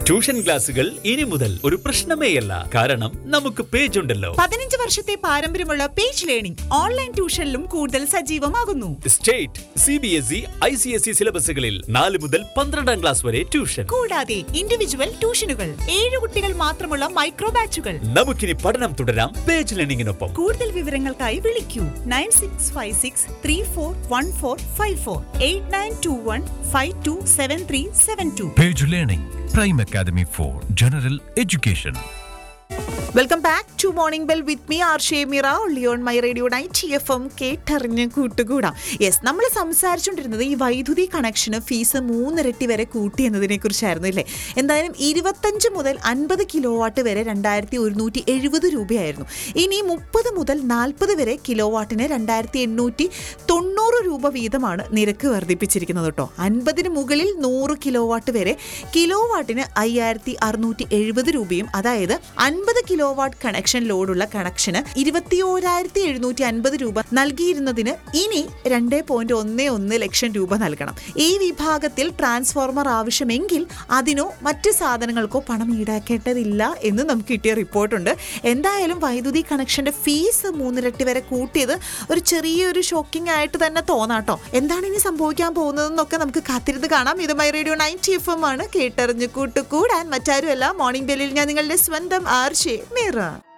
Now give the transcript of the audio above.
Tuition ക്ലാസുകൾ ഇനി മുതൽ ഒരു പ്രശ്നമേയല്ല കാരണം നമുക്ക് പേജ് ഉണ്ടല്ലോ പതിനഞ്ച് വർഷത്തെ പാരമ്പര്യമുള്ള പേജ് ലേണിംഗ് ഓൺലൈൻ ട്യൂഷനിലും കൂടുതൽ സജീവമാകുന്നു state C B S E I C S E സിലബസുകളിൽ നാല് മുതൽ പന്ത്രണ്ടാം ക്ലാസ് വരെ ട്യൂഷൻ കൂടാതെ ഇൻഡിവിജ്വൽ ട്യൂഷനുകൾ ഏഴ് കുട്ടികൾ മാത്രമുള്ള മൈക്രോ ബാച്ചുകൾ നമുക്കിനി പഠനം തുടരാം പേജ് ലേണിംഗിനൊപ്പം കൂടുതൽ വിവരങ്ങൾക്കായി വിളിക്കൂ nine six five six three four one four five four eight nine two one five two seven three seven two Page Learning, Prime Academy for General Education. Welcome back to morning bell with me R Shemira on my radio ninety F M കേട്ടറിഞ്ഞ് കൂട്ടുകൂടാം yes നമ്മൾ സംസാരിച്ചുകൊണ്ടിരുന്നത് ഈ വൈദ്യുതി കണക്ഷന് fees മൂന്നിരട്ടി വരെ കൂട്ടി എന്നതിനെ കുറിച്ചായിരുന്നു ഇല്ലേ എന്തായാലും ഇരുപത്തഞ്ച് മുതൽ അൻപത് കിലോ വാട്ട് വരെ രണ്ടായിരത്തി ഒരുന്നൂറ്റി എഴുപത് രൂപയായിരുന്നു ഇനി മുപ്പത് മുതൽ നാൽപ്പത് വരെ കിലോ വാട്ടിന് രണ്ടായിരത്തി എണ്ണൂറ്റി തൊണ്ണൂറ് രൂപ വീതമാണ് നിരക്ക് വർദ്ധിപ്പിച്ചിരിക്കുന്നത് കേട്ടോ അൻപതിന് മുകളിൽ നൂറ് കിലോ വാട്ട് വരെ കിലോ വാട്ടിന് അയ്യായിരത്തി അറുന്നൂറ്റി എഴുപത് രൂപയും അതായത് അൻപത് കിലോ വാട്ട് കണക്ഷൻ ലോഡുള്ള കണക്ഷന് ഇരുപത്തിയോരായിരത്തി എഴുന്നൂറ്റി അൻപത് രൂപ നൽകിയിരുന്നതിന് ഇനി രണ്ട് പോയിന്റ് ഒന്ന് ഒന്ന് ലക്ഷം രൂപ നൽകണം ഈ വിഭാഗത്തിൽ ട്രാൻസ്ഫോർമർ ആവശ്യമെങ്കിൽ അതിനോ മറ്റ് സാധനങ്ങൾക്കോ പണം ഈടാക്കേണ്ടതില്ല എന്ന് നമുക്ക് കിട്ടിയ റിപ്പോർട്ടുണ്ട് എന്തായാലും വൈദ്യുതി കണക്ഷന്റെ ഫീസ് മൂന്നിരട്ടി വരെ കൂട്ടിയത് ഒരു ചെറിയൊരു ഷോക്കിംഗ് ആയിട്ട് തന്നെ തോന്നാട്ടോ എന്താണ് ഇനി സംഭവിക്കാൻ പോകുന്നതെന്നൊക്കെ നമുക്ക് കാത്തിരുന്ന് കാണാം ഇത് my radio ninety F M ആണ് കേട്ടറിഞ്ഞു കൂട്ടുകൂടാൻ മറ്റാരുമല്ല മോർണിംഗ് ബെല്ലിൽ ഞാൻ നിങ്ങളുടെ സ്വന്തം ആർഷെ മീറ